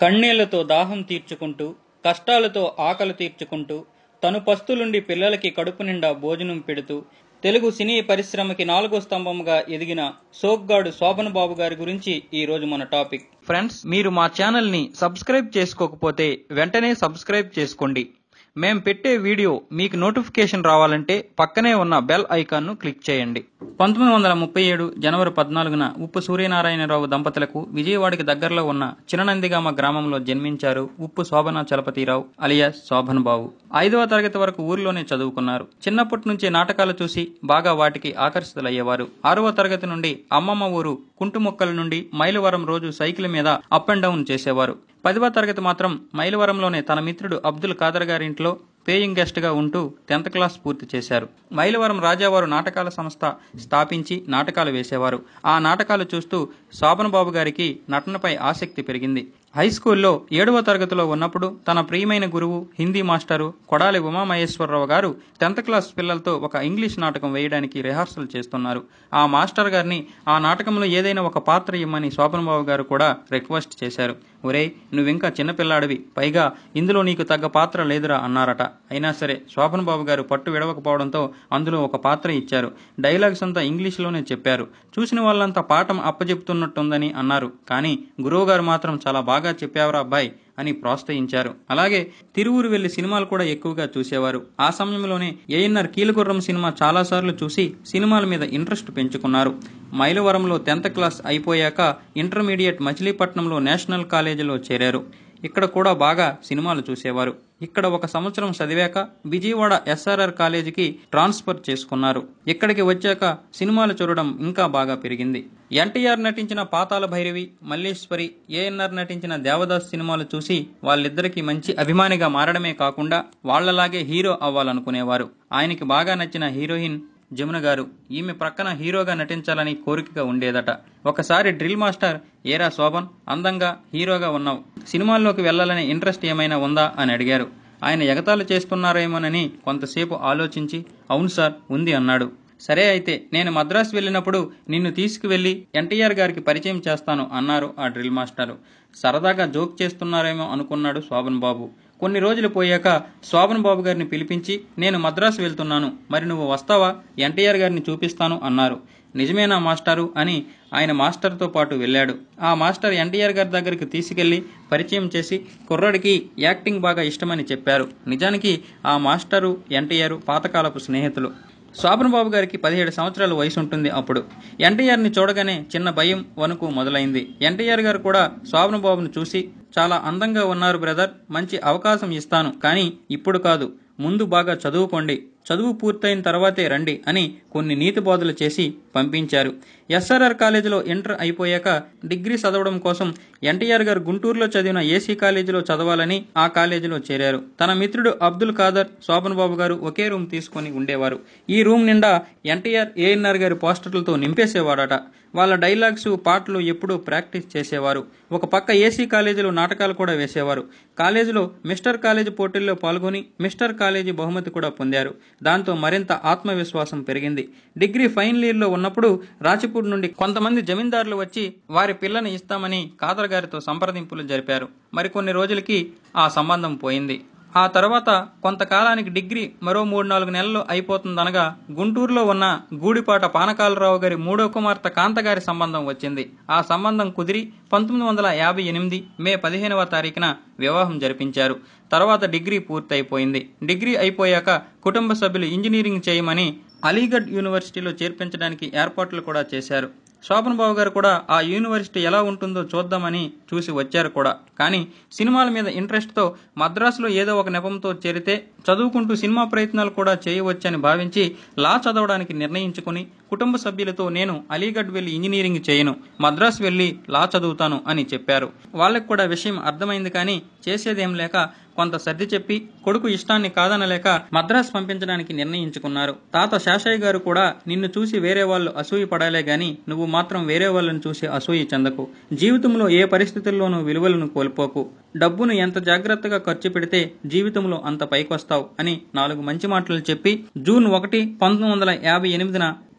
కన్నీళ్లతో దాహం తీర్చుకుంటూ కష్టాలతో ఆకలి తీర్చుకుంటూ తను పస్తులుండి పిల్లలకి కడుపు నిండా భోజనం పెడుతూ తెలుగు సినీ పరిశ్రమకి నాలుగో స్తంభంగా ఎదిగిన సోగ్గాడు శోభన్ బాబు గారి గురించి ఈ రోజు మన టాపిక్ ఫ్రెండ్స్ మీరు మా ఛానల్ ని సబ్స్క్రైబ్ చేసుకోకపోతే వెంటనే సబ్స్క్రైబ్ చేసుకోండి మేం పెట్టే వీడియో మీకు నోటిఫికేషన్ రావాలంటే పక్కనే ఉన్న బెల్ ఐకాన్ ను క్లిక్ చేయండి పంతొమ్మిది వందల ముప్పై ఏడు జనవరి పద్నాలుగున ఉప్పు సూర్యనారాయణరావు దంపతులకు విజయవాడకి దగ్గరలో ఉన్న చిననందిగామ గ్రామంలో జన్మించారు ఉప్పు శోభన చలపతిరావు అలియాస్ శోభన్ బాబు ఐదవ తరగతి వరకు ఊరిలోనే చదువుకున్నారు చిన్నప్పటి నుంచే నాటకాలు చూసి బాగా వాటికి ఆకర్షితులయ్యేవారు ఆరవ తరగతి నుండి అమ్మమ్మ ఊరు కుంటుముక్కల నుండి మైలవరం రోజు సైకిల్ మీద అప్ అండ్ డౌన్ చేసేవారు పదవ తరగతి మాత్రం మైలవరంలోనే తన మిత్రుడు అబ్దుల్ ఖాదర్ గారి ఇంట్లో పేయింగ్ గెస్ట్ గా ఉంటూ టెన్త్ క్లాస్ పూర్తి చేశారు మైలవరం రాజావారు నాటకాల సంస్థ స్థాపించి నాటకాలు వేసేవారు ఆ నాటకాలు చూస్తూ శోభన్ బాబు గారికి నటనపై ఆసక్తి పెరిగింది హై స్కూల్లో ఏడవ తరగతిలో ఉన్నప్పుడు తన ప్రియమైన గురువు హిందీ మాస్టరు కొడాలి ఉమామహేశ్వరరావు గారు టెన్త్ క్లాస్ పిల్లలతో ఒక ఇంగ్లీష్ నాటకం వేయడానికి రిహార్సల్ చేస్తున్నారు ఆ మాస్టర్ గారిని ఆ నాటకంలో ఏదైనా ఒక పాత్ర ఇమ్మని శోభన్ బాబు గారు కూడా రిక్వెస్ట్ చేశారు ఒరేయ్ నువ్వింకా చిన్నపిల్లాడివి పైగా ఇందులో నీకు తగ్గ పాత్ర లేదురా అన్నారట అయినా సరే శోభన్ బాబు గారు పట్టు విడవకపోవడంతో అందులో ఒక పాత్ర ఇచ్చారు డైలాగ్స్ అంతా ఇంగ్లీష్లోనే చెప్పారు చూసిన వాళ్ళంతా పాఠం అప్పచెప్తున్నట్టుందని అన్నారు కానీ గురువు గారు మాత్రం చాలా బాగా చెప్పావురా అబ్బాయి అని ప్రోత్సహించారు అలాగే తిరువురు వెళ్లి సినిమాలు కూడా ఎక్కువగా చూసేవారు ఆ సమయంలోనే ఏఎన్ఆర్ కీలగుర్రం సినిమా చాలాసార్లు చూసి సినిమాల మీద ఇంట్రెస్ట్ పెంచుకున్నారు మైలవరంలో టెన్త్ క్లాస్ అయిపోయాక ఇంటర్మీడియట్ మచిలీపట్నంలో నేషనల్ కాలేజీలో చేరారు ఇక్కడ కూడా బాగా సినిమాలు చూసేవారు ఇక్కడ ఒక సంవత్సరం చదివాక విజయవాడ ఎస్ఆర్ఆర్ కాలేజీకి ట్రాన్స్ఫర్ చేసుకున్నారు ఇక్కడికి వచ్చాక సినిమాలు చూడడం ఇంకా బాగా పెరిగింది ఎన్టీఆర్ నటించిన పాతాల భైరవి మల్లేశ్వరి ఏఎన్ఆర్ నటించిన దేవదాస్ సినిమాలు చూసి వాళ్ళిద్దరికి మంచి అభిమానిగా మారడమే కాకుండా వాళ్లలాగే హీరో అవ్వాలనుకునేవారు ఆయనకి బాగా నచ్చిన హీరోయిన్ జమున గారు ఈమె ప్రక్కన హీరోగా నటించాలని కోరికగా ఉండేదట ఒకసారి డ్రిల్ మాస్టర్ ఏరా శోభన్ అందంగా హీరోగా ఉన్నావు సినిమాల్లోకి వెళ్లాలనే ఇంట్రెస్ట్ ఏమైనా ఉందా అని అడిగారు ఆయన ఎగతాళి చేస్తున్నారేమోనని కొంతసేపు ఆలోచించి అవును సార్ ఉంది అన్నాడు సరే అయితే నేను మద్రాసు వెళ్ళినప్పుడు నిన్ను తీసుకువెళ్లి ఎన్టీఆర్ గారికి పరిచయం చేస్తాను అన్నారు ఆ డ్రిల్ మాస్టారు సరదాగా జోక్ చేస్తున్నారేమో అనుకున్నాడు శోభన్ బాబు కొన్ని రోజులు పోయాక శోభన్ బాబు గారిని పిలిపించి నేను మద్రాసు వెళ్తున్నాను మరి నువ్వు వస్తావా ఎన్టీఆర్ గారిని చూపిస్తాను అన్నారు నిజమేనా మాస్టారు అని ఆయన మాస్టర్తో పాటు వెళ్ళాడు ఆ మాస్టర్ ఎన్టీఆర్ గారి దగ్గరికి తీసుకెళ్లి పరిచయం చేసి కుర్రాడికి యాక్టింగ్ బాగా ఇష్టమని చెప్పారు నిజానికి ఆ మాస్టరు ఎన్టీఆర్ పాతకాలపు స్నేహితులు శోభన్ బాబు గారికి పదిహేడు సంవత్సరాల వయసు ఉంటుంది అప్పుడు ఎన్టీఆర్ని చూడగానే చిన్న భయం వణుకు మొదలైంది ఎన్టీఆర్ గారు కూడా శోభన్ బాబును చూసి చాలా అందంగా ఉన్నారు బ్రదర్ మంచి అవకాశం ఇస్తాను కానీ ఇప్పుడు కాదు ముందు బాగా చదువుకోండి చదువు పూర్తయిన తర్వాతే రండి అని కొన్ని నీతి బోధలు చేసి పంపించారు ఎస్ఆర్ఆర్ కాలేజీలో ఇంటర్ అయిపోయాక డిగ్రీ చదవడం కోసం ఎన్టీఆర్ గారు గుంటూరులో చదివిన ఏసీ కాలేజీలో చదవాలని ఆ కాలేజీలో చేరారు తన మిత్రుడు అబ్దుల్ ఖాదర్ శోభన్ బాబు గారు ఒకే రూమ్ తీసుకుని ఉండేవారు ఈ రూమ్ నిండా ఎన్టీఆర్ ఏఎన్ఆర్ గారి పోస్టర్లతో నింపేసేవాడట వాళ్ళ డైలాగ్స్ పాటలు ఎప్పుడూ ప్రాక్టీస్ చేసేవారు ఒక పక్క ఏసీ కాలేజీలో నాటకాలు కూడా వేసేవారు కాలేజీలో మిస్టర్ కాలేజీ పోటీల్లో పాల్గొని మిస్టర్ కాలేజీ బహుమతి కూడా పొందారు దాంతో మరింత ఆత్మవిశ్వాసం పెరిగింది డిగ్రీ ఫైనల్ ఇయర్లో ఉన్నప్పుడు రాచిపూడి నుండి కొంతమంది జమీందారులు వచ్చి వారి పిల్లని ఇస్తామని ఖాదర్ గారితో సంప్రదింపులు జరిపారు మరికొన్ని రోజులకి ఆ సంబంధం పోయింది ఆ తర్వాత కొంతకాలానికి డిగ్రీ మరో మూడు నాలుగు నెలలు అయిపోతుందనగా గుంటూరులో ఉన్న గూడిపాట పానకాలరావు గారి మూడో కుమార్తె కాంత గారి సంబంధం వచ్చింది ఆ సంబంధం కుదిరి పంతొమ్మిది వందల యాభై ఎనిమిది మే పదిహేనవ తారీఖున వివాహం జరిపించారు తర్వాత డిగ్రీ పూర్తయిపోయింది డిగ్రీ అయిపోయాక కుటుంబ సభ్యులు ఇంజనీరింగ్ చేయమని అలీగఢ్ యూనివర్సిటీలో చేర్పించడానికి ఏర్పాట్లు కూడా చేశారు శోభన్ బాబు గారు కూడా ఆ యూనివర్సిటీ ఎలా ఉంటుందో చూద్దామని చూసి వచ్చారు కూడా కానీ సినిమాల మీద ఇంట్రెస్ట్తో మద్రాసులో ఏదో ఒక నెపంతో చేరితే చదువుకుంటూ సినిమా ప్రయత్నాలు కూడా చేయవచ్చని భావించి లా చదవడానికి నిర్ణయించుకుని కుటుంబ సభ్యులతో నేను అలీగఢ్ వెళ్లి ఇంజనీరింగ్ చేయను మద్రాసు వెళ్లి లా చదువుతాను అని చెప్పారు వాళ్ళకి కూడా విషయం అర్థమైంది కానీ చేసేదేం లేక కొంత సర్ది చెప్పి కొడుకు ఇష్టాన్ని కాదనలేక మద్రాసు పంపించడానికి నిర్ణయించుకున్నారు తాత శాషయ్య గారు కూడా నిన్ను చూసి వేరే వాళ్ళు అసూయ పడాలే గాని నువ్వు మాత్రం వేరే వాళ్ళని చూసి అసూయ చెందకు జీవితంలో ఏ పరిస్థితుల్లోనూ విలువలను కోల్పోకు డబ్బును ఎంత జాగ్రత్తగా ఖర్చు పెడితే జీవితంలో అంత పైకొస్తావు అని నాలుగు మంచి మాటలు చెప్పి జూన్ ఒకటి పంతొమ్మిది వందల యాభై ఎనిమిదిన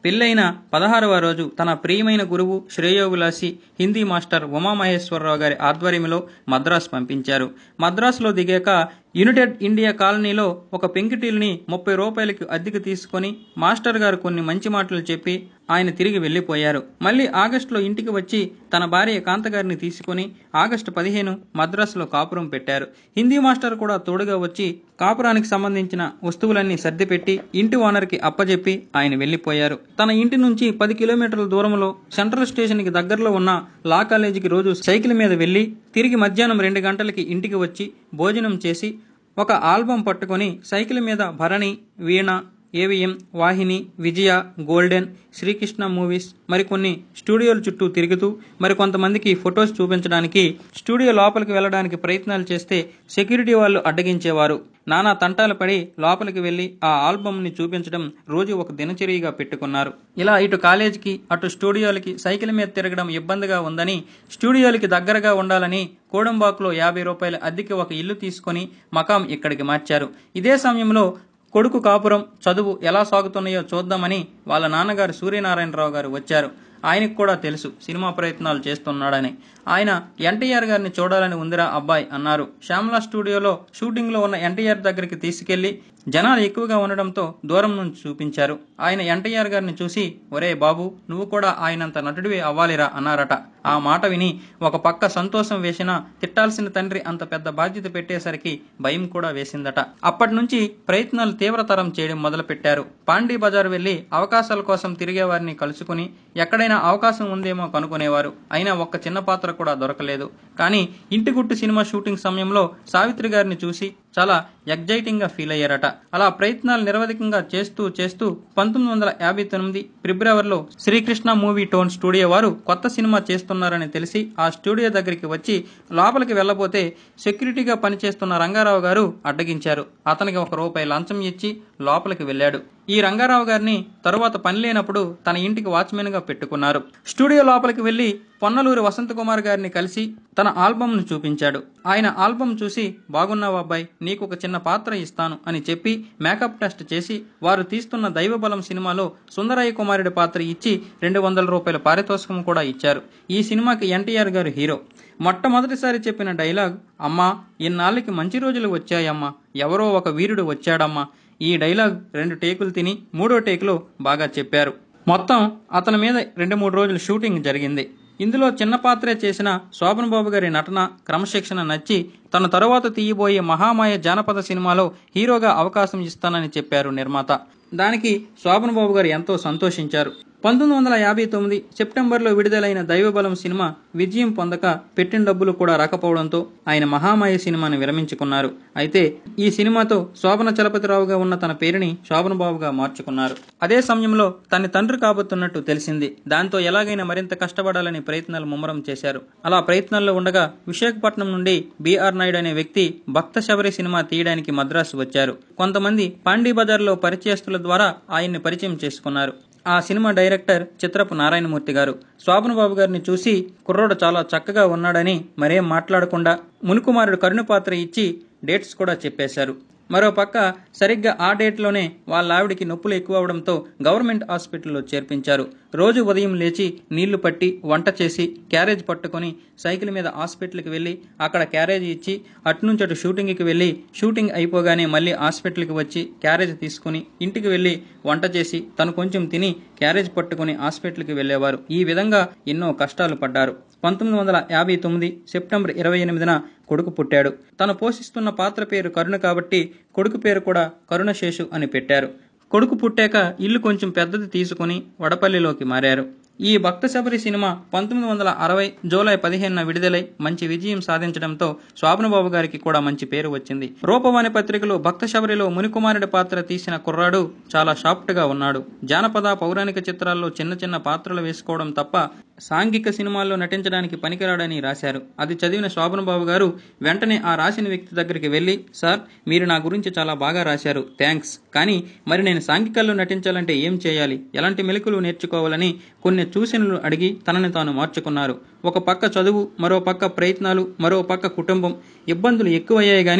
పెళ్ళైన పదహారవ రోజు తన ప్రియమైన గురువు శ్రేయోవిలాసి హిందీ మాస్టర్ ఉమామహేశ్వరరావు గారి ఆధ్వర్యంలో మద్రాసు పంపించారు మద్రాసులో దిగాక యునైటెడ్ ఇండియా కాలనీలో ఒక పెంకిటీల్ని ముప్పై రూపాయలకి అద్దెకు తీసుకొని మాస్టర్ గారు కొన్ని మంచి మాటలు చెప్పి ఆయన తిరిగి వెళ్లిపోయారు మళ్ళీ ఆగస్టులో ఇంటికి వచ్చి తన భార్య కాంతగారిని తీసుకొని ఆగస్టు పదిహేను మద్రాసులో కాపురం పెట్టారు హిందీ మాస్టర్ కూడా తోడుగా వచ్చి కాపురానికి సంబంధించిన వస్తువులన్నీ సర్దిపెట్టి ఇంటి ఓనర్కి అప్పజెప్పి ఆయన వెళ్లిపోయారు తన ఇంటి నుంచి పది కిలోమీటర్ల దూరంలో సెంట్రల్ స్టేషన్కి దగ్గరలో ఉన్న లా కాలేజీకి రోజు సైకిల్ మీద వెళ్లి తిరిగి మధ్యాహ్నం రెండు గంటలకి ఇంటికి వచ్చి భోజనం చేసి ఒక ఆల్బం పట్టుకొని సైకిల్ మీద Bharani Veena AVM Vauhini Vijaya golden Srikrishna movies మరికొన్ని స్టూడియోల చుట్టూ తిరుగుతూ మరికొంతమందికి ఫొటోస్ చూపించడానికి స్టూడియో లోపలికి వెళ్ళడానికి ప్రయత్నాలు చేస్తే సెక్యూరిటీ వాళ్ళు అడ్డగించేవారు నానా తంటాలు పడి లోపలికి వెళ్లి ఆ ఆల్బమ్ని చూపించడం రోజు ఒక దినచర్యగా పెట్టుకున్నారు ఇలా ఇటు కాలేజీకి అటు స్టూడియోలకి సైకిల్ మీద తిరగడం ఇబ్బందిగా ఉందని స్టూడియోలకి దగ్గరగా ఉండాలని కోడంబాకులో యాభై రూపాయల అద్దెకి ఒక ఇల్లు తీసుకొని మకాం ఇక్కడికి మార్చారు ఇదే సమయంలో కొడుకు కాపురం చదువు ఎలా సాగుతున్నాయో చూద్దామని వాళ్ళ నాన్నగారు సూర్యనారాయణరావు గారు వచ్చారు ఆయనకు కూడా తెలుసు సినిమా ప్రయత్నాలు చేస్తున్నాడని ఆయన ఎన్టీఆర్ గారిని చూడాలని ఉందిరా అబ్బాయి అన్నారు శ్యామలా స్టూడియోలో షూటింగ్లో ఉన్న ఎన్టీఆర్ దగ్గరికి తీసుకెళ్లి జనాలు ఎక్కువగా ఉండడంతో దూరం నుంచి చూపించారు ఆయన ఎన్టీఆర్ గారిని చూసి ఒరే బాబు నువ్వు కూడా ఆయనంత నటుడివి అవ్వాలిరా అన్నారట ఆ మాట విని ఒక పక్క సంతోషం వేసినా తిట్టాల్సిన తండ్రి అంత పెద్ద బాధ్యత పెట్టేసరికి భయం కూడా వేసిందట అప్పటి నుంచి ప్రయత్నాలు తీవ్రతరం చేయడం మొదలుపెట్టారు పాండీ బజార్ వెళ్లి అవకాశాల కోసం తిరిగే వారిని కలుసుకుని ఎక్కడైనా అవకాశం ఉందేమో కనుక్కునేవారు అయినా ఒక్క చిన్న పాత్ర కూడా దొరకలేదు కానీ ఇంటి గుట్టు సినిమా షూటింగ్ సమయంలో సావిత్రి గారిని చూసి చాలా ఎగ్జైటింగ్ గా ఫీల్ అయ్యారట అలా ప్రయత్నాలు నిరవధికంగా చేస్తూ చేస్తూ పంతొమ్మిది వందల యాభై తొమ్మిది ఫిబ్రవరిలో శ్రీకృష్ణ మూవీ టోన్ స్టూడియో వారు కొత్త సినిమా చేస్తున్నారని తెలిసి ఆ స్టూడియో దగ్గరికి వచ్చి లోపలికి వెళ్ళబోతే సెక్యూరిటీగా పనిచేస్తున్న రంగారావు గారు అడ్డగించారు అతనికి ఒక రూపాయి లంచం ఇచ్చి లోపలికి వెళ్ళాడు ఈ రంగారావు గారిని తరువాత పని లేనప్పుడు తన ఇంటికి వాచ్మెన్ గా పెట్టుకున్నారు స్టూడియో లోపలికి వెళ్లి పొన్నలూరి వసంత కుమార్ గారిని కలిసి తన ఆల్బమ్ ను చూపించాడు ఆయన ఆల్బమ్ చూసి బాగున్నావు అబ్బాయి నీకు ఒక చిన్న పాత్ర ఇస్తాను అని చెప్పి మేకప్ టెస్ట్ చేసి వారు తీస్తున్న దైవబలం సినిమాలో సుందరయ్య కుమారుడి పాత్ర ఇచ్చి రెండు వందల రూపాయల పారితోషికం కూడా ఇచ్చారు ఈ సినిమాకి ఎన్టీఆర్ గారు హీరో మొట్టమొదటిసారి చెప్పిన డైలాగ్ అమ్మా ఇన్నాళ్ళకి మంచి రోజులు వచ్చాయమ్మా ఎవరో ఒక వీరుడు వచ్చాడమ్మా ఈ డైలాగ్ రెండు టేకులు తిని మూడో టేకులో బాగా చెప్పారు మొత్తం అతని మీద రెండు మూడు రోజులు షూటింగ్ జరిగింది ఇందులో చిన్న పాత్రే చేసిన శోభన్ బాబు గారి నటన క్రమశిక్షణ నచ్చి తన తరువాత తీయబోయే మహామాయ జానపద సినిమాలో హీరోగా అవకాశం ఇస్తానని చెప్పారు నిర్మాత దానికి శోభన్ బాబు గారు ఎంతో సంతోషించారు పంతొమ్మిది వందల యాభై తొమ్మిది సెప్టెంబర్లో విడుదలైన దైవబలం సినిమా విజయం పొందక పెట్టిన డబ్బులు కూడా రాకపోవడంతో ఆయన మహామాయ సినిమాను విరమించుకున్నారు అయితే ఈ సినిమాతో శోభన చలపతిరావుగా ఉన్న తన పేరుని శోభన బాబుగా మార్చుకున్నారు అదే సమయంలో తన తండ్రి కాబోతున్నట్టు తెలిసింది దాంతో ఎలాగైనా మరింత కష్టపడాలని ప్రయత్నాలు ముమ్మరం చేశారు అలా ప్రయత్నాల్లో ఉండగా విశాఖపట్నం నుండి బీఆర్ నాయుడు అనే వ్యక్తి భక్త శబరి సినిమా తీయడానికి మద్రాసు వచ్చారు కొంతమంది పాండీ బజార్లో పరిచయస్తుల ద్వారా ఆయన్ని పరిచయం చేసుకున్నారు ఆ సినిమా డైరెక్టర్ చిత్రపు నారాయణమూర్తి గారు శోభన బాబు గారిని చూసి కుర్రోడు చాలా చక్కగా ఉన్నాడని మరేం మాట్లాడకుండా మునుకుమారుడు కరుణ పాత్ర ఇచ్చి డేట్స్ కూడా చెప్పేశారు మరో పక్క సరిగ్గా ఆ డేట్లోనే వాళ్ళ ఆవిడికి నొప్పులు ఎక్కువ అవడంతో గవర్నమెంట్ హాస్పిటల్లో చేర్పించారు రోజు ఉదయం లేచి నీళ్లు పట్టి వంట చేసి క్యారేజ్ పట్టుకొని సైకిల్ మీద హాస్పిటల్కి వెళ్ళి అక్కడ క్యారేజ్ ఇచ్చి అటునుంచి అటు షూటింగ్కి వెళ్ళి షూటింగ్ అయిపోగానే మళ్ళీ హాస్పిటల్కి వచ్చి క్యారేజ్ తీసుకుని ఇంటికి వెళ్ళి వంట చేసి తను కొంచెం తిని క్యారేజ్ పట్టుకుని హాస్పిటల్కి వెళ్ళేవారు ఈ విధంగా ఎన్నో కష్టాలు పడ్డారు పంతొమ్మిది వందల యాభై తొమ్మిది సెప్టెంబర్ ఇరవై ఎనిమిదిన కొడుకు పుట్టాడు తను పోషిస్తున్న పాత్ర పేరు కరుణ కాబట్టి కొడుకు పేరు కూడా కరుణశేషు అని పెట్టారు కొడుకు పుట్టాక ఇల్లు కొంచెం పెద్దది తీసుకుని వడపల్లిలోకి మారారు ఈ భక్త శబరి సినిమా పంతొమ్మిది వందల అరవై జూలై పదిహేనున విడుదలై మంచి విజయం సాధించడంతో శోభనబాబు గారికి కూడా మంచి పేరు వచ్చింది రూపవాణి పత్రికలో భక్త శబరిలో మునికుమారుడి పాత్ర తీసిన కుర్రాడు చాలా షాప్ట్ గా ఉన్నాడు జానపద పౌరాణిక చిత్రాల్లో చిన్న చిన్న పాత్రలు వేసుకోవడం తప్ప సాంఘిక సినిమాల్లో నటించడానికి పనికిరాడని రాశారు అది చదివిన శోభన్ బాబు గారు వెంటనే ఆ రాసిన వ్యక్తి దగ్గరికి వెళ్లి సార్ మీరు నా గురించి చాలా బాగా రాశారు థ్యాంక్స్ కానీ మరి నేను సాంఘికల్లో నటించాలంటే ఏం చేయాలి ఎలాంటి మెలకులు నేర్చుకోవాలని కొన్ని సూచనలు అడిగి తనని తాను మార్చుకున్నారు ఒక పక్క చదువు మరో పక్క ప్రయత్నాలు మరో పక్క కుటుంబం ఇబ్బందులు ఎక్కువయ్యాయి గాని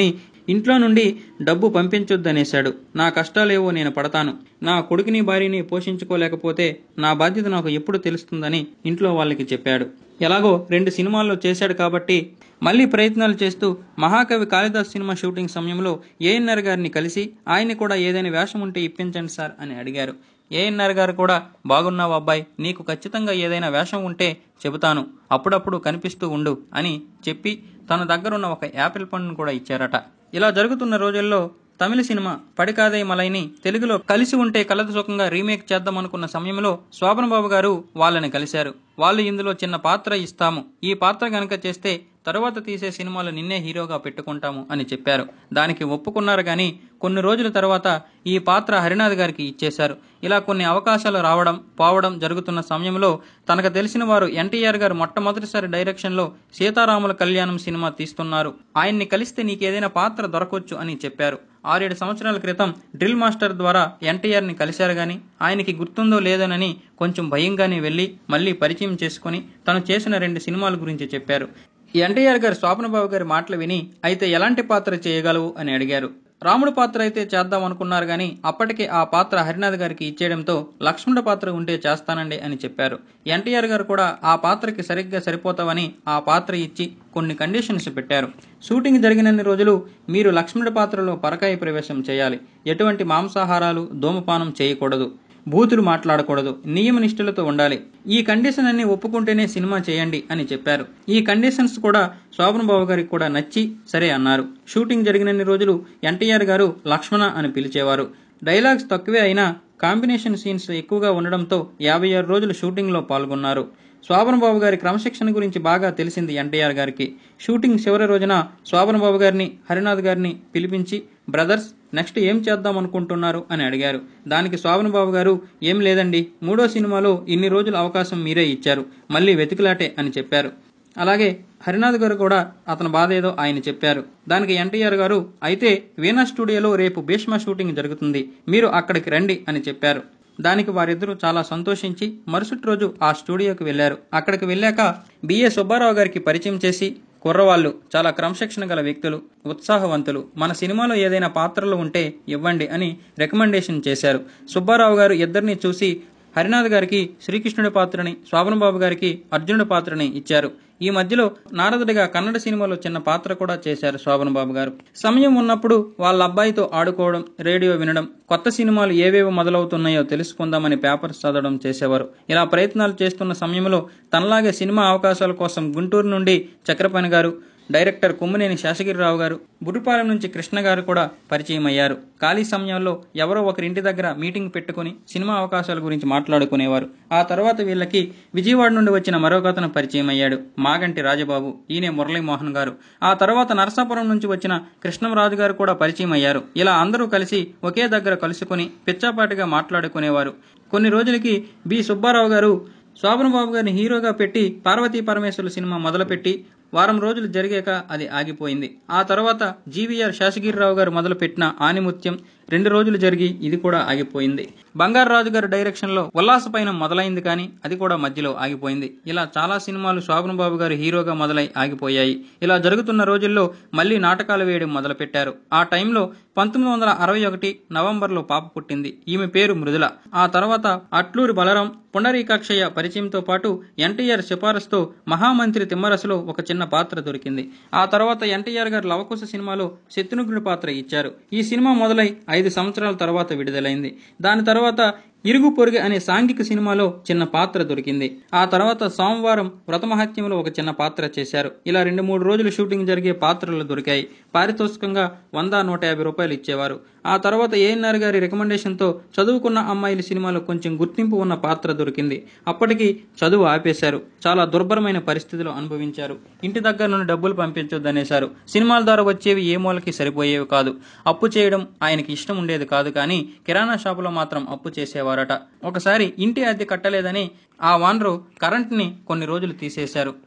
ఇంట్లో నుండి డబ్బు పంపించొద్దనేశాడు నా కష్టాలేవో నేను పడతాను నా కొడుకుని భార్యని పోషించుకోలేకపోతే నా బాధ్యత నాకు ఎప్పుడు తెలుస్తుందని ఇంట్లో వాళ్ళకి చెప్పాడు ఎలాగో రెండు సినిమాల్లో చేశాడు కాబట్టి మళ్ళీ ప్రయత్నాలు చేస్తూ మహాకవి కాళిదాస్ సినిమా షూటింగ్ సమయంలో ఏఎన్ఆర్ గారిని కలిసి ఆయన్ని కూడా ఏదైనా వేషం ఉంటే ఇప్పించండి సార్ అని అడిగారు ఏఎన్ఆర్ గారు కూడా బాగున్నావు అబ్బాయి నీకు ఖచ్చితంగా ఏదైనా వేషం ఉంటే చెబుతాను అప్పుడప్పుడు కనిపిస్తూ ఉండు అని చెప్పి తన దగ్గరున్న ఒక యాపిల్ పండును కూడా ఇచ్చారట ఇలా జరుగుతున్న రోజుల్లో తమిళ సినిమా పడికాదై మలైని తెలుగులో కలిసి ఉంటే కలదు సుఖంగా రీమేక్ చేద్దాం అనుకున్న సమయంలో శోభన్ బాబు గారు వాళ్ళని కలిశారు వాళ్ళు ఇందులో చిన్న పాత్ర ఇస్తాము ఈ పాత్ర గనక చేస్తే తరువాత తీసే సినిమాలు నిన్నే హీరోగా పెట్టుకుంటాము అని చెప్పారు దానికి ఒప్పుకున్నారు కానీ కొన్ని రోజుల తర్వాత ఈ పాత్ర హరినాథ్ గారికి ఇచ్చేశారు ఇలా కొన్ని అవకాశాలు రావడం పోవడం జరుగుతున్న సమయంలో తనకు తెలిసిన వారు ఎన్టీఆర్ గారు మొట్టమొదటిసారి డైరెక్షన్లో సీతారాముల కళ్యాణం సినిమా తీస్తున్నారు ఆయన్ని కలిస్తే నీకేదైనా పాత్ర దొరకొచ్చు అని చెప్పారు ఆరేడు సంవత్సరాల క్రితం డ్రిల్ మాస్టర్ ద్వారా ఎన్టీఆర్ని కలిశారు గాని ఆయనకి గుర్తుందో లేదోనని కొంచెం భయంగానే వెళ్ళి మళ్ళీ పరిచయం చేసుకుని తను చేసిన రెండు సినిమాల గురించి చెప్పారు ఎన్టీఆర్ గారు స్వాప్నబాబు గారి మాటలు విని అయితే ఎలాంటి పాత్ర చేయగలవు అని అడిగారు రాముడు పాత్ర అయితే చేద్దాం అనుకున్నారు కానీ అప్పటికే ఆ పాత్ర హరినాథ్ గారికి ఇచ్చేయడంతో లక్ష్మణుడు పాత్ర ఉంటే చేస్తానండి అని చెప్పారు ఎన్టీఆర్ గారు కూడా ఆ పాత్రకి సరిగ్గా సరిపోతావని ఆ పాత్ర ఇచ్చి కొన్ని కండిషన్స్ పెట్టారు షూటింగ్ జరిగినన్ని రోజులు మీరు లక్ష్మణుడి పాత్రలో పరకాయ ప్రవేశం చేయాలి ఎటువంటి మాంసాహారాలు ధూమపానం చేయకూడదు బూతులు మాట్లాడకూడదు నియమ నిష్ఠలతో ఉండాలి ఈ కండిషన్ అన్ని ఒప్పుకుంటేనే సినిమా చేయండి అని చెప్పారు ఈ కండిషన్స్ కూడా శోభన్ బాబు గారికి కూడా నచ్చి సరే అన్నారు షూటింగ్ జరిగినన్ని రోజులు ఎన్టీఆర్ గారు లక్ష్మణ అని పిలిచేవారు డైలాగ్స్ తక్కువే అయినా కాంబినేషన్ సీన్స్ ఎక్కువగా ఉండడంతో యాభై ఆరు రోజులు షూటింగ్లో పాల్గొన్నారు శోభన్ బాబు గారి క్రమశిక్షణ గురించి బాగా తెలిసింది ఎన్టీఆర్ గారికి షూటింగ్ చివరి రోజున శోభన్ బాబు గారిని హరినాథ్ గారిని పిలిపించి బ్రదర్స్ నెక్స్ట్ ఏం చేద్దాం అనుకుంటున్నారు అని అడిగారు దానికి శోభన్ బాబు గారు ఏం లేదండి మూడో సినిమాలో ఇన్ని రోజులు అవకాశం మీరే ఇచ్చారు మళ్ళీ వెతికిలాటే అని చెప్పారు అలాగే హరినాథ్ గారు కూడా అతని బాధ ఏదో ఆయన చెప్పారు దానికి ఎన్టీఆర్ గారు అయితే వీణా స్టూడియోలో రేపు భీష్మ షూటింగ్ జరుగుతుంది మీరు అక్కడికి రండి అని చెప్పారు దానికి వారిద్దరూ చాలా సంతోషించి మరుసటి రోజు ఆ స్టూడియోకి వెళ్లారు అక్కడికి వెళ్ళాక బిఏ సుబ్బారావు గారికి పరిచయం చేసి కుర్రవాళ్ళు చాలా క్రమశిక్షణ గల వ్యక్తులు ఉత్సాహవంతులు మన సినిమాలో ఏదైనా పాత్రలు ఉంటే ఇవ్వండి అని రికమెండేషన్ చేశారు సుబ్బారావు గారు ఇద్దరిని చూసి హరినాథ్ గారికి శ్రీకృష్ణుడి పాత్రని శోభన్ బాబు గారికి అర్జునుడి పాత్రని ఇచ్చారు ఈ మధ్యలో నారదుడిగా కన్నడ సినిమాలో చిన్న పాత్ర కూడా చేశారు శోభన్ బాబు గారు సమయం ఉన్నప్పుడు వాళ్ళ అబ్బాయితో ఆడుకోవడం రేడియో వినడం కొత్త సినిమాలు ఏవేవి మొదలవుతున్నాయో తెలుసుకుందామని పేపర్స్ చదవడం చేసేవారు ఇలా ప్రయత్నాలు చేస్తున్న సమయంలో తనలాగే సినిమా అవకాశాల కోసం గుంటూరు నుండి చక్రపాణి గారు డైరెక్టర్ కొమ్మినేని శేషగిరిరావు గారు బుర్రుపాలెం నుంచి కృష్ణ గారు కూడా పరిచయం అయ్యారు ఖాళీ సమయంలో ఎవరో ఒకరి ఇంటి దగ్గర మీటింగ్ పెట్టుకుని సినిమా అవకాశాల గురించి మాట్లాడుకునేవారు ఆ తర్వాత వీళ్ళకి విజయవాడ నుండి వచ్చిన మరొక అతను పరిచయం అయ్యాడు మాగంటి రాజబాబు ఈయనే మురళీమోహన్ గారు ఆ తర్వాత నరసాపురం నుంచి వచ్చిన కృష్ణంరాజు గారు కూడా పరిచయం అయ్యారు ఇలా అందరూ కలిసి ఒకే దగ్గర కలుసుకుని పిచ్చాపాటిగా మాట్లాడుకునేవారు కొన్ని రోజులకి బి సుబ్బారావు గారు శోభన్ బాబు గారిని హీరోగా పెట్టి పార్వతీ పరమేశ్వరుల సినిమా మొదలుపెట్టి వారం రోజులు జరిగాక అది ఆగిపోయింది ఆ తర్వాత జీవీఆర్ శేషగిరిరావు గారు మొదలుపెట్టిన ఆనిముత్యం రెండు రోజులు జరిగి ఇది కూడా ఆగిపోయింది బంగారాజు గారి డైరెక్షన్ లో ఉల్లాస పైన మొదలైంది కానీ అది కూడా మధ్యలో ఆగిపోయింది ఇలా చాలా సినిమాలు శోభన్ బాబు గారు హీరోగా మొదలై ఆగిపోయాయి ఇలా జరుగుతున్న రోజుల్లో మళ్ళీ నాటకాలు వేయడం మొదలుపెట్టారు ఆ టైంలో పంతొమ్మిది వందల అరవై ఒకటి నవంబర్లో పాప పుట్టింది ఈమె పేరు మృదుల ఆ తర్వాత అట్లూరి బలరాం పుండరీకాక్షయ్య పరిచయంతో పాటు ఎన్టీఆర్ సిఫారసుతో మహామంత్రి తిమ్మరసులో ఒక చిన్న పాత్ర దొరికింది ఆ తర్వాత ఎన్టీఆర్ గారు లవకుశ సినిమాలో శత్రుఘ్నుడి పాత్ర ఇచ్చారు ఈ సినిమా మొదలై ఐదు సంవత్సరాల తర్వాత విడుదలైంది దాని తర్వాత ఇరుగు పొరుగు అనే సాంఘిక సినిమాలో చిన్న పాత్ర దొరికింది ఆ తర్వాత సోమవారం వ్రతమహత్యంలో ఒక చిన్న పాత్ర చేశారు ఇలా రెండు మూడు రోజులు షూటింగ్ జరిగే పాత్రలు దొరికాయి పారితోషికంగా వంద నూట యాభై రూపాయలు ఇచ్చేవారు ఆ తర్వాత ఏఎన్ఆర్ గారి రికమెండేషన్తో చదువుకున్న అమ్మాయిల సినిమాలో కొంచెం గుర్తింపు ఉన్న పాత్ర దొరికింది అప్పటికి చదువు ఆపేశారు చాలా దుర్భరమైన పరిస్థితిలో అనుభవించారు ఇంటి దగ్గర నుండి డబ్బులు పంపించొద్దనేశారు సినిమాల ద్వారా వచ్చేవి ఏ మూలకి సరిపోయేవి కాదు అప్పు చేయడం ఆయనకి ఇష్టం ఉండేది కాదు కానీ కిరాణా షాపులో మాత్రం అప్పు చేసేవారట ఒకసారి ఇంటి అద్దె కట్టలేదని ఆ వానరు కరెంట్ని కొన్ని రోజులు తీసేశారు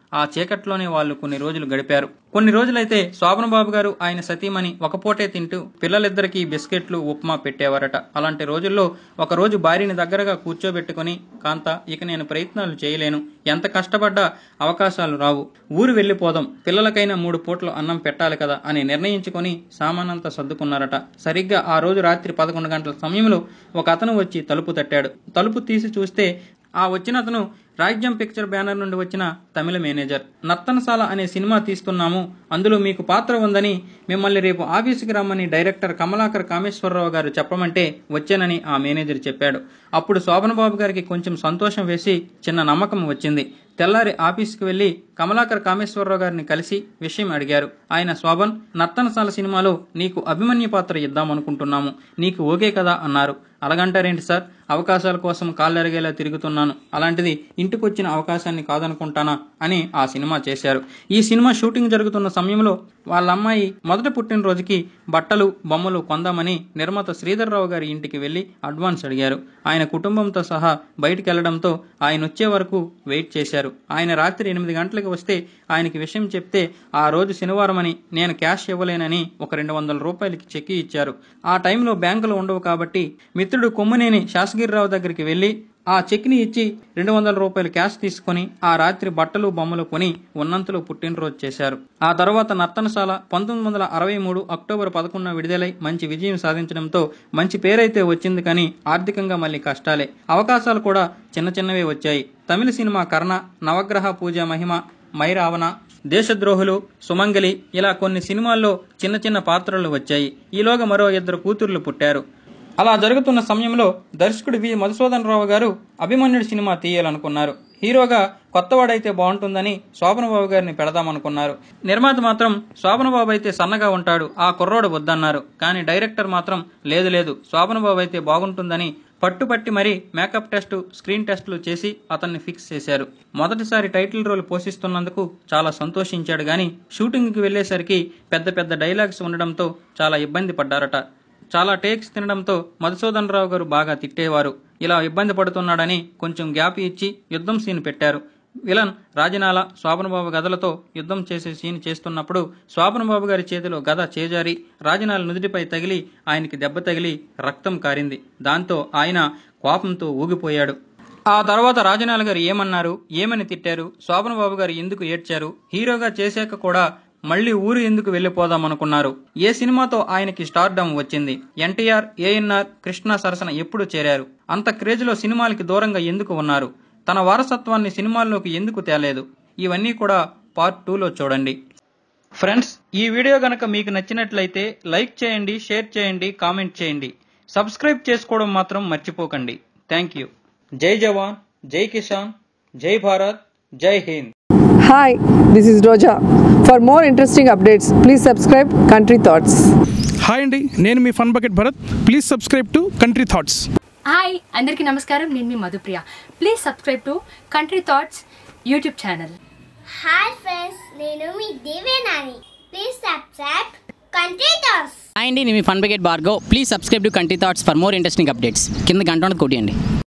ఆ చీకట్లోనే వాళ్ళు కొన్ని రోజులు గడిపారు కొన్ని రోజులైతే శోభన్ బాబు గారు ఆయన సతీమణి ఒక పూటే తింటూ పిల్లలిద్దరికీ బిస్కెట్లు ఉప్మా పెట్టేవారట అలాంటి రోజుల్లో ఒక రోజు భార్యని దగ్గరగా కూర్చోబెట్టుకుని కాంత ఇక నేను ప్రయత్నాలు చేయలేను ఎంత కష్టపడ్డా అవకాశాలు రావు ఊరు వెళ్ళిపోదాం పిల్లలకైనా మూడు పూటలు అన్నం పెట్టాలి కదా అని నిర్ణయించుకొని సామానంతా సర్దుకున్నారట సరిగ్గా ఆ రోజు రాత్రి పదకొండు గంటల సమయంలో ఒక అతను వచ్చి తలుపు తట్టాడు తలుపు తీసి చూస్తే ఆ వచ్చిన అతను రాజ్యం పిక్చర్ బ్యానర్ నుండి వచ్చిన తమిళ మేనేజర్ నర్తనశాల అనే సినిమా తీస్తున్నాము అందులో మీకు పాత్ర ఉందని మిమ్మల్ని రేపు ఆఫీసుకి రమ్మని డైరెక్టర్ కమలాకర్ కామేశ్వరరావు గారు చెప్పమంటే వచ్చానని ఆ మేనేజర్ చెప్పాడు అప్పుడు శోభన్ బాబు గారికి కొంచెం సంతోషం వేసి చిన్న నమ్మకం వచ్చింది తెల్లారి ఆఫీస్కి వెళ్లి కమలాకర్ కామేశ్వరరావు గారిని కలిసి విషయం అడిగారు ఆయన శోభన్ నర్తనశాల సినిమాలో నీకు అభిమన్యు పాత్ర ఇద్దామనుకుంటున్నాము నీకు ఓకే కదా అన్నారు అలాగంటారేంటి సార్ అవకాశాల కోసం కాళ్ళెరగేలా తిరుగుతున్నాను అలాంటిది ఇంటికొచ్చిన అవకాశాన్ని కాదనుకుంటానా అని ఆ సినిమా చేశారు ఈ సినిమా షూటింగ్ జరుగుతున్న సమయంలో వాళ్ళ అమ్మాయి మొదటి పుట్టినరోజుకి బట్టలు బొమ్మలు కొందామని నిర్మాత శ్రీధర్రావు గారి ఇంటికి వెళ్లి అడ్వాన్స్ అడిగారు ఆయన కుటుంబంతో సహా బయటికి వెళ్లడంతో ఆయన వచ్చే వరకు వెయిట్ చేశారు ఆయన రాత్రి ఎనిమిది గంటలకు వస్తే ఆయనకి విషయం చెప్తే ఆ రోజు శనివారం అని నేను క్యాష్ ఇవ్వలేనని ఒక రెండు వందల రూపాయలకి చెక్కి ఇచ్చారు ఆ టైంలో బ్యాంకులు ఉండవు కాబట్టి మిత్రుడు కొమ్మునేని శాసగిరిరావు దగ్గరికి వెళ్లి ఆ చెక్ని ఇచ్చి రెండు వందల రూపాయలు క్యాష్ తీసుకుని ఆ రాత్రి బట్టలు బొమ్మలు కొని ఉన్నంతలో పుట్టినరోజు చేశారు ఆ తర్వాత నర్తనశాల పంతొమ్మిది వందల అరవై మూడు అక్టోబర్ పదకొండున విడుదలై మంచి విజయం సాధించడంతో మంచి పేరైతే వచ్చింది కానీ ఆర్థికంగా మళ్ళీ కష్టాలే అవకాశాలు కూడా చిన్న చిన్నవే వచ్చాయి తమిళ సినిమా కర్ణ నవగ్రహ పూజ మహిమ మైరావణ దేశద్రోహులు సుమంగలి ఇలా కొన్ని సినిమాల్లో చిన్న చిన్న పాత్రలు వచ్చాయి ఈలోగా మరో ఇద్దరు కూతుర్లు పుట్టారు అలా జరుగుతున్న సమయంలో దర్శకుడు వి మధుసూదన్ రావు గారు అభిమన్యుడు సినిమా తీయాలనుకున్నారు హీరోగా కొత్తవాడైతే బాగుంటుందని శోభనబాబు గారిని పెడదామనుకున్నారు నిర్మాత మాత్రం శోభనబాబు అయితే సన్నగా ఉంటాడు ఆ కుర్రోడు వద్దన్నారు కానీ డైరెక్టర్ మాత్రం లేదు లేదు శోభనబాబు అయితే బాగుంటుందని పట్టుపట్టి మరీ మేకప్ టెస్ట్ స్క్రీన్ టెస్టులు చేసి అతన్ని ఫిక్స్ చేశారు మొదటిసారి టైటిల్ రోల్ పోషిస్తున్నందుకు చాలా సంతోషించాడు గాని షూటింగ్కి వెళ్లేసరికి పెద్ద పెద్ద డైలాగ్స్ ఉండడంతో చాలా ఇబ్బంది పడ్డారట చాలా టేక్స్ తినడంతో మధుసూదన్ రావు గారు బాగా తిట్టేవారు ఇలా ఇబ్బంది పడుతున్నాడని కొంచెం గ్యాప్ ఇచ్చి యుద్ధం సీన్ పెట్టారు విలన్ రాజనాల శోభనబాబు గదలతో యుద్ధం చేసే సీన్ చేస్తున్నప్పుడు శోభనబాబు గారి చేతిలో గద చేజారి రాజనాల నుదుటిపై తగిలి ఆయనకి దెబ్బ తగిలి రక్తం కారింది దాంతో ఆయన కోపంతో ఊగిపోయాడు ఆ తర్వాత రాజనాల గారు ఏమన్నారు ఏమని తిట్టారు శోభనబాబు గారు ఎందుకు ఏడ్చారు హీరోగా చేశాక కూడా మళ్ళీ ఊరు ఎందుకు వెళ్ళిపోదామనుకున్నారు ఏ సినిమాతో ఆయనకి స్టార్డమ్ వచ్చింది ఎన్టీఆర్ ఏఎన్ఆర్ కృష్ణ సరసన ఎప్పుడు చేరారు అంత క్రేజ్లో సినిమాలకి దూరంగా ఎందుకు ఉన్నారు తన వారసత్వాన్ని సినిమాల్లోకి ఎందుకు తేలేదు ఇవన్నీ కూడా పార్ట్ టూలో చూడండి ఫ్రెండ్స్ ఈ వీడియో గనక మీకు నచ్చినట్లయితే లైక్ చేయండి షేర్ చేయండి కామెంట్ చేయండి సబ్స్క్రైబ్ చేసుకోవడం మాత్రం మర్చిపోకండి థ్యాంక్ యూ జై జవాన్ జై కిసాన్ జై భారత్ జై Hind Hi, this is Roja. For more interesting updates, please subscribe Country Thoughts. Hi అండి నేను మీ fun bucket Bharath please subscribe to country thoughts hi అందరికీ నమస్కారం నేను మీ Madhupriya please subscribe to country thoughts YouTube channel hi friends నేను మీ Devenani please subscribe country thoughts hi అండి నేను మీ ఫన్ బకెట్ బార్గో please subscribe to country thoughts for more interesting updates కింద గంట ఉన్నది కొట్టియండి